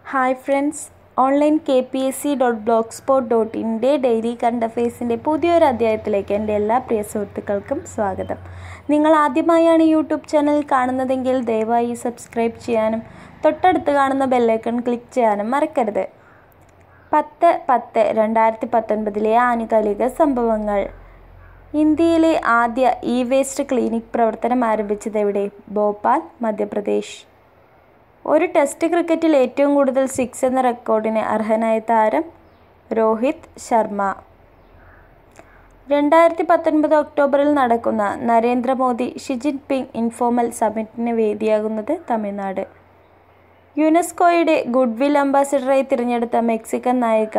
Hi friends online K P S C dot blogspot dot ഇൻ്റെ daily current അഫയേഴ്സിൻ്റെ പുതിയൊരു അധ്യായത്തിലേക്ക് എൻ്റെ എല്ലാ പ്രിയ സുഹൃത്തുക്കൾക്കും സ്വാഗതം നിങ്ങൾ ആദ്യമായാണ് യൂട്യൂബ് ചാനൽ കാണുന്നതെങ്കിൽ ദയവായി സബ്സ്ക്രൈബ് ചെയ്യാനും തൊട്ടടുത്ത് കാണുന്ന ബെല്ലൈക്കൺ ക്ലിക്ക് ചെയ്യാനും മറക്കരുത് പത്ത് പത്ത് രണ്ടായിരത്തി പത്തൊൻപതിലെ ആനുകാലിക സംഭവങ്ങൾ ഇന്ത്യയിലെ ആദ്യ ഇ വേസ്റ്റ് ക്ലിനിക് പ്രവർത്തനം ആരംഭിച്ചത് എവിടെ ഭോപ്പാൽ മധ്യപ്രദേശ് ഒരു ടെസ്റ്റ് ക്രിക്കറ്റിൽ ഏറ്റവും കൂടുതൽ സിക്സ് എന്ന റെക്കോർഡിന് അർഹനായ താരം രോഹിത് ശർമ്മ രണ്ടായിരത്തി പത്തൊൻപത് ഒക്ടോബറിൽ നടക്കുന്ന നരേന്ദ്രമോദി ഷി ജിൻപിങ് ഇൻഫോർമൽ സമ്മിറ്റിന് വേദിയാകുന്നത് തമിഴ്നാട് യുനെസ്കോയുടെ ഗുഡ്വിൽ അംബാസിഡറായി തിരഞ്ഞെടുത്ത മെക്സിക്കൻ നായിക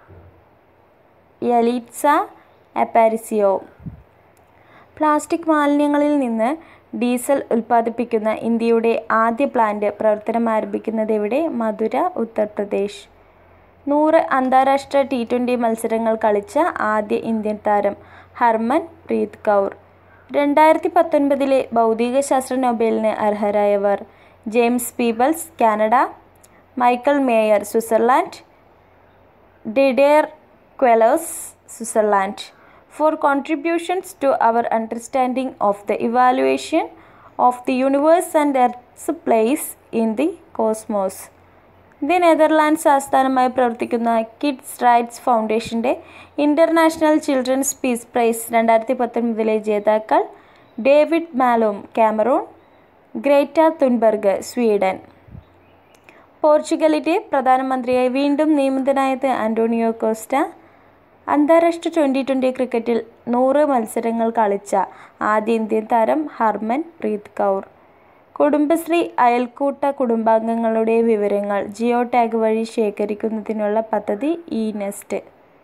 യലീറ്റ്സ അപ്പാരിസിയോ പ്ലാസ്റ്റിക് മാലിന്യങ്ങളിൽ നിന്ന് ഡീസൽ ഉൽപ്പാദിപ്പിക്കുന്ന ഇന്ത്യയുടെ ആദ്യ പ്ലാന്റ് പ്രവർത്തനം ആരംഭിക്കുന്നത് എവിടെ മധുര ഉത്തർപ്രദേശ് നൂറ് അന്താരാഷ്ട്ര ടി ട്വൻ്റി മത്സരങ്ങൾ കളിച്ച ആദ്യ ഇന്ത്യൻ താരം ഹർമൻ പ്രീത് കൗർ രണ്ടായിരത്തി പത്തൊൻപതിലെ ഭൗതികശാസ്ത്ര നൊബേലിന് അർഹരായവർ James Peebles Canada Michel Mayor Switzerland Didier Queloz Switzerland for contributions to our understanding of the evaluation of the universe and Earth's place in the cosmos. The Netherlands ആസ്ഥാനമായി പ്രവർത്തിക്കുന്ന കിഡ്സ് റൈറ്റ്സ് ഫൗണ്ടേഷൻ്റെ international children's peace prize രണ്ടായിരത്തി പത്തൊൻപതിലെ ജേതാക്കൾ David Maloum Cameroon Greta Thunberg Sweden പോർച്ചുഗലിൻ്റെ പ്രധാനമന്ത്രിയായി വീണ്ടും നിയമിതനായത് ആൻ്റോണിയോ കോസ്റ്റ അന്താരാഷ്ട്ര ട്വൻ്റി ട്വൻ്റി ക്രിക്കറ്റിൽ നൂറ് മത്സരങ്ങൾ കളിച്ച ആദ്യ ഇന്ത്യൻ താരം ഹർമൻ പ്രീത് കൗർ കുടുംബശ്രീ അയൽക്കൂട്ട കുടുംബാംഗങ്ങളുടെ വിവരങ്ങൾ ജിയോ ടാഗ് വഴി ശേഖരിക്കുന്നതിനുള്ള പദ്ധതി ഇ നെസ്റ്റ്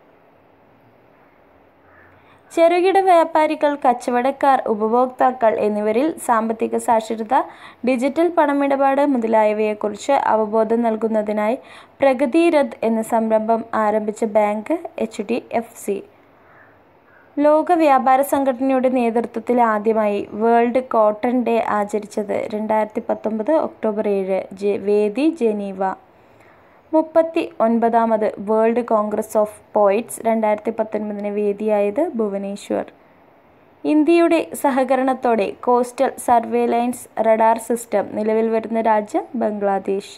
ചെറുകിട വ്യാപാരികൾ കച്ചവടക്കാർ ഉപഭോക്താക്കൾ എന്നിവരിൽ സാമ്പത്തിക സാക്ഷരത ഡിജിറ്റൽ പണമിടപാട് മുതലായവയെക്കുറിച്ച് അവബോധം നൽകുന്നതിനായി പ്രഗതി രഥ് എന്ന സംരംഭം ആരംഭിച്ച bank H D F C ലോക വ്യാപാര സംഘടനയുടെ നേതൃത്വത്തിൽ ആദ്യമായി വേൾഡ് കോട്ടൺ ഡേ ആചരിച്ചത് രണ്ടായിരത്തി പത്തൊമ്പത് ഒക്ടോബർ ഏഴ് വേദി ജനീവ മുപ്പത്തി ഒൻപതാമത് വേൾഡ് കോൺഗ്രസ് ഓഫ് പോയിറ്റ്സ് രണ്ടായിരത്തി പത്തൊൻപതിന് വേദിയായത് ഭുവനേശ്വർ ഇന്ത്യയുടെ സഹകരണത്തോടെ കോസ്റ്റൽ സർവേലൻസ് റഡാർ സിസ്റ്റം നിലവിൽ വരുന്ന രാജ്യം ബംഗ്ലാദേശ്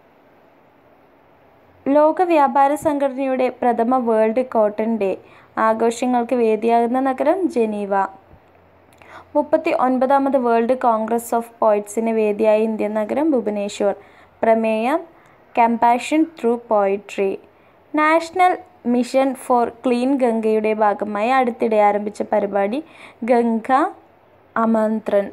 ലോക വ്യാപാര സംഘടനയുടെ പ്രഥമ വേൾഡ് കോട്ടൺ ഡേ ആഘോഷങ്ങൾക്ക് വേദിയാകുന്ന നഗരം ജനീവ മുപ്പത്തി ഒൻപതാമത് വേൾഡ് കോൺഗ്രസ് ഓഫ് പോയിറ്റ്സിന് വേദിയായ ഇന്ത്യൻ നഗരം ഭുവനേശ്വർ പ്രമേയം compassion through poetry national mission for clean ഗംഗയുടെ ഭാഗമായി അടുത്തിടെ ആരംഭിച്ച പരിപാടി ഗംഗ അമന്ത്രൻ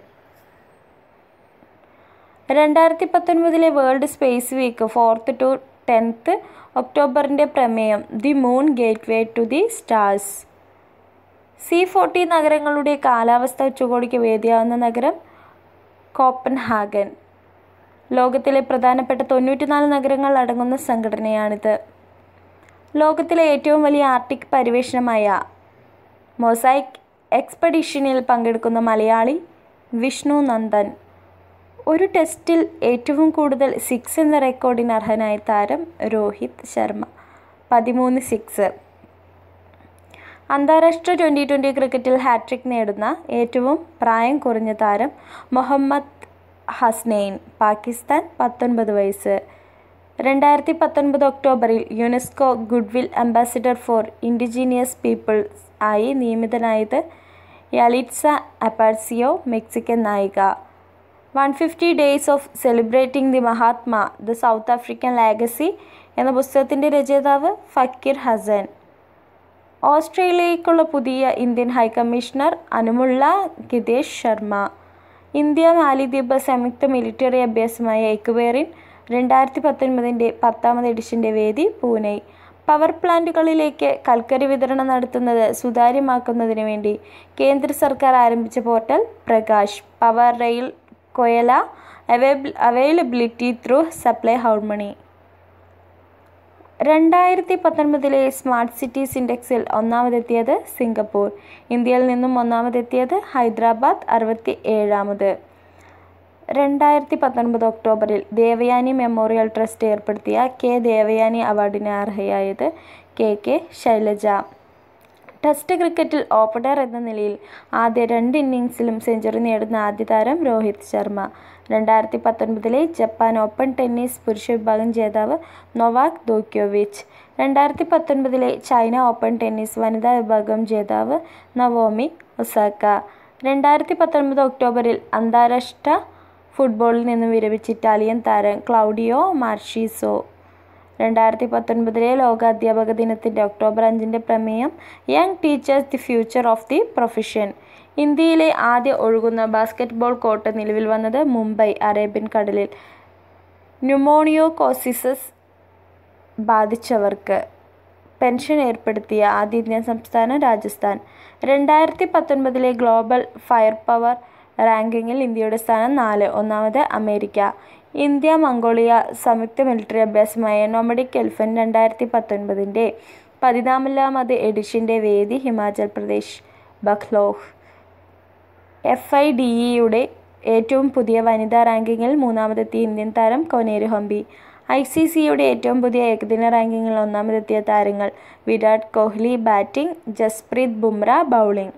രണ്ടായിരത്തി പത്തൊൻപതിലെ world space week fourth to tenth ഒക്ടോബറിൻ്റെ പ്രമേയം the moon gateway to the stars C forty നഗരങ്ങളുടെ കാലാവസ്ഥ ഉച്ചകോടിക്ക് വേദിയാവുന്ന നഗരം കോപ്പൻഹാഗൻ ലോകത്തിലെ പ്രധാനപ്പെട്ട തൊണ്ണൂറ്റിനാല് നഗരങ്ങൾ അടങ്ങുന്ന സംഘടനയാണിത് ലോകത്തിലെ ഏറ്റവും വലിയ ആർട്ടിക് പര്യവേഷണമായ മൊസൈക്ക് എക്സ്പെഡിഷനിൽ പങ്കെടുക്കുന്ന മലയാളി വിഷ്ണു നന്ദൻ ഒരു ടെസ്റ്റിൽ ഏറ്റവും കൂടുതൽ സിക്സ് എന്ന റെക്കോർഡിന് അർഹനായ താരം രോഹിത് ശർമ്മ പതിമൂന്ന് സിക്സ് അന്താരാഷ്ട്ര ട്വൻ്റി ട്വൻ്റി ക്രിക്കറ്റിൽ ഹാട്രിക് നേടുന്ന ഏറ്റവും പ്രായം കുറഞ്ഞ താരം മുഹമ്മദ് ഹസ്നെയിൻ പാകിസ്ഥാൻ പത്തൊൻപത് വയസ്സ് രണ്ടായിരത്തി പത്തൊൻപത് ഒക്ടോബറിൽ UNESCO goodwill ambassador for indigenous peoples ആയി നിയമിതനായത് യലിറ്റ്സ അപ്പാർസിയോ മെക്സിക്കൻ നായിക one fifty days of celebrating the Mahatma the South African legacy എന്ന പുസ്തകത്തിൻ്റെ രചയിതാവ് ഫക്കീർ ഹസൻ ഓസ്ട്രേലിയയ്ക്കുള്ള പുതിയ ഇന്ത്യൻ ഹൈക്കമ്മീഷണർ അനുമുള്ള ഗിതേഷ് ശർമ്മ ഇന്ത്യ മാലിദ്വീപ് സംയുക്ത മിലിറ്ററി അഭ്യാസമായ എക്വേറിൻ രണ്ടായിരത്തി പത്തൊൻപതിൻ്റെ പത്താമത് എഡിഷൻ്റെ വേദി പൂനെ പവർ പ്ലാന്റുകളിലേക്ക് കൽക്കരി വിതരണം നടത്തുന്നത് സുതാര്യമാക്കുന്നതിന് വേണ്ടി കേന്ദ്ര സർക്കാർ ആരംഭിച്ച portal Prakash power rail Koyla availability through supply harmony രണ്ടായിരത്തി പത്തൊൻപതിലെ സ്മാർട്ട് സിറ്റീസ് ഇൻഡെക്സിൽ ഒന്നാമതെത്തിയത് സിംഗപ്പൂർ ഇന്ത്യയിൽ നിന്നും ഒന്നാമതെത്തിയത് ഹൈദരാബാദ് അറുപത്തി ഏഴാമത് രണ്ടായിരത്തി പത്തൊൻപത് ഒക്ടോബറിൽ ദേവയാനി മെമ്മോറിയൽ ട്രസ്റ്റ് ഏർപ്പെടുത്തിയ കെ ദേവയാനി അവാർഡിന് അർഹയായത് കെ കെ ശൈലജ ടെസ്റ്റ് ക്രിക്കറ്റിൽ ഓപ്പണർ എന്ന നിലയിൽ ആദ്യ രണ്ട് ഇന്നിംഗ്സിലും സെഞ്ചുറി നേടുന്ന ആദ്യ താരം രോഹിത് ശർമ്മ രണ്ടായിരത്തി പത്തൊൻപതിലെ ജപ്പാൻ ഓപ്പൺ ടെന്നീസ് പുരുഷ വിഭാഗം ജേതാവ് നൊവാക് ദോക്യോവിച്ച് രണ്ടായിരത്തി പത്തൊൻപതിലെ ചൈന ഓപ്പൺ ടെന്നീസ് വനിതാ വിഭാഗം ജേതാവ് നവോമി ഒസാക്ക രണ്ടായിരത്തി പത്തൊൻപത് ഒക്ടോബറിൽ അന്താരാഷ്ട്ര ഫുട്ബോളിൽ നിന്ന് വിരമിച്ച ഇറ്റാലിയൻ താരം ക്ലൗഡിയോ മാർഷീസോ രണ്ടായിരത്തി പത്തൊൻപതിലെ ലോക അധ്യാപക ദിനത്തിൻ്റെ ഒക്ടോബർ അഞ്ചിൻ്റെ പ്രമേയം young teachers the future of the profession ഇന്ത്യയിലെ ആദ്യ ഒഴുകുന്ന ബാസ്ക്കറ്റ്ബോൾ കോർട്ട് നിലവിൽ വന്നത് മുംബൈ അറേബ്യൻ കടലിൽ ന്യൂമോണിയോകോസിസസ് ബാധിച്ചവർക്ക് പെൻഷൻ ഏർപ്പെടുത്തിയ ആദ്യ ഇന്ത്യൻ സംസ്ഥാനം രാജസ്ഥാൻ രണ്ടായിരത്തി പത്തൊൻപതിലെ ഗ്ലോബൽ ഫയർ പവർ റാങ്കിങ്ങിൽ ഇന്ത്യയുടെ സ്ഥാനം നാല് ഒന്നാമത് അമേരിക്ക ഇന്ത്യ മംഗോളിയ സംയുക്ത മിലിറ്ററി അഭ്യാസമായ നോമഡിക് എൽഫൻ രണ്ടായിരത്തി പത്തൊൻപതിൻ്റെ പതിനാലാമത് എഡിഷൻ്റെ വേദി Himachal Pradesh Bakloh F I D ഇയുടെ ഏറ്റവും പുതിയ വനിതാ റാങ്കിങ്ങിൽ മൂന്നാമതെത്തിയ ഇന്ത്യൻ താരം കൊനേരു ഹംപി ഐ സി സിയുടെ ഏറ്റവും പുതിയ ഏകദിന റാങ്കിങ്ങിൽ ഒന്നാമതെത്തിയ താരങ്ങൾ Virat Kohli batting Jasprit Bumrah bowling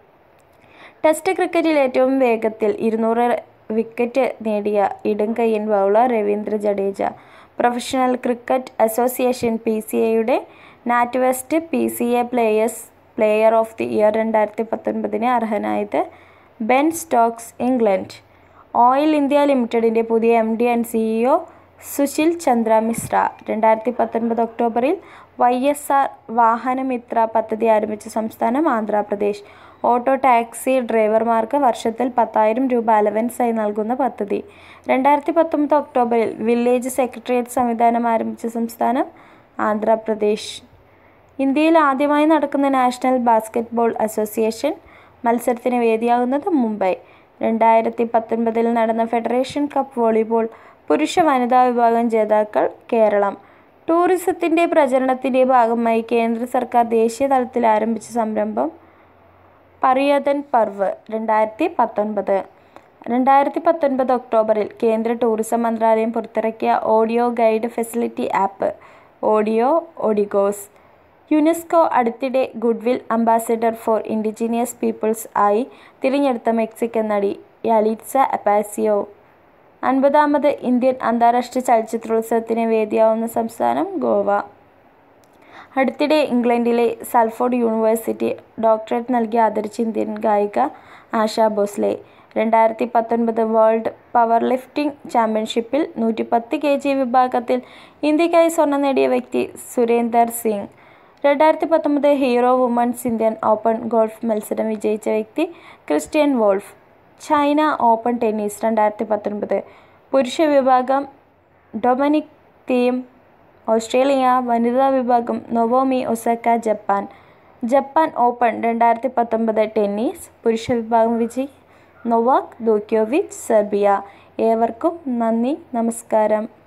test ക്രിക്കറ്റിൽ ഏറ്റവും വേഗത്തിൽ ഇരുന്നൂറ് വിക്കറ്റ് നേടിയ ഇടംകയ്യൻ bowler Ravindra Jadeja professional cricket association P C എയുടെ NatWest P C A players player of the year രണ്ടായിരത്തി പത്തൊൻപതിന് അർഹനായത് Ben Stokes England oil India ലിമിറ്റഡിൻ്റെ പുതിയ M D and CEO Sushil Chandra Mishra രണ്ടായിരത്തി പത്തൊൻപത് ഒക്ടോബറിൽ വൈ എസ് ആർ വാഹനമിത്ര പദ്ധതി ആരംഭിച്ച സംസ്ഥാനം ആന്ധ്രാപ്രദേശ് ഓട്ടോ ടാക്സി ഡ്രൈവർമാർക്ക് വർഷത്തിൽ പത്തായിരം രൂപ അലവൻസായി നൽകുന്ന പദ്ധതി രണ്ടായിരത്തി പത്തൊമ്പത് ഒക്ടോബറിൽ വില്ലേജ് സെക്രട്ടേറിയറ്റ് സംവിധാനം ആരംഭിച്ച സംസ്ഥാനം ആന്ധ്രാപ്രദേശ് ഇന്ത്യയിൽ ആദ്യമായി നടക്കുന്ന നാഷണൽ ബാസ്ക്കറ്റ്ബോൾ അസോസിയേഷൻ മത്സരത്തിന് വേദിയാകുന്നത് മുംബൈ രണ്ടായിരത്തി പത്തൊൻപതിൽ നടന്ന ഫെഡറേഷൻ കപ്പ് വോളിബോൾ പുരുഷ വനിതാ വിഭാഗം ജേതാക്കൾ കേരളം ടൂറിസത്തിൻ്റെ പ്രചരണത്തിൻ്റെ ഭാഗമായി കേന്ദ്ര സർക്കാർ ദേശീയ തലത്തിൽ ആരംഭിച്ച സംരംഭം പറിയതൻ പർവ് രണ്ടായിരത്തി പത്തൊൻപത് രണ്ടായിരത്തി പത്തൊൻപത് ഒക്ടോബറിൽ കേന്ദ്ര ടൂറിസം മന്ത്രാലയം പുറത്തിറക്കിയ audio guide facility app audio Odigos UNESCO അടുത്തിടെ goodwill ambassador for indigenous peoples ആയി തിരഞ്ഞെടുത്ത മെക്സിക്കൻ നടി യലിറ്റ്സ അപ്പാസിയോ അൻപതാമത് ഇന്ത്യൻ അന്താരാഷ്ട്ര ചലച്ചിത്രോത്സവത്തിന് വേദിയാവുന്ന സംസ്ഥാനം ഗോവ അടുത്തിടെ ഇംഗ്ലണ്ടിലെ സാൽഫോർഡ് യൂണിവേഴ്സിറ്റി ഡോക്ടറേറ്റ് നൽകി ആദരിച്ച ഇന്ത്യൻ ഗായിക ആശാ ഭോസ്ലെ രണ്ടായിരത്തി പത്തൊൻപത് വേൾഡ് പവർ ലിഫ്റ്റിംഗ് ചാമ്പ്യൻഷിപ്പിൽ നൂറ്റി പത്ത് കെ ജി വിഭാഗത്തിൽ ഇന്ത്യക്കായി സ്വർണം നേടിയ വ്യക്തി സുരേന്ദർ സിംഗ് രണ്ടായിരത്തി പത്തൊമ്പത് hero women's Indian open golf മത്സരം വിജയിച്ച വ്യക്തി Christine Wolf China open tennis രണ്ടായിരത്തി പത്തൊൻപത് പുരുഷ വിഭാഗം ഡൊമനിക് തീം ഓസ്ട്രേലിയ വനിതാ വിഭാഗം Naomi Osaka Japan Japan open രണ്ടായിരത്തി പത്തൊമ്പത് ടെന്നീസ് പുരുഷ വിഭാഗം വിജയ് നൊവാക് ദോക്യോവിച്ച് സെർബിയ ഏവർക്കും നന്ദി നമസ്കാരം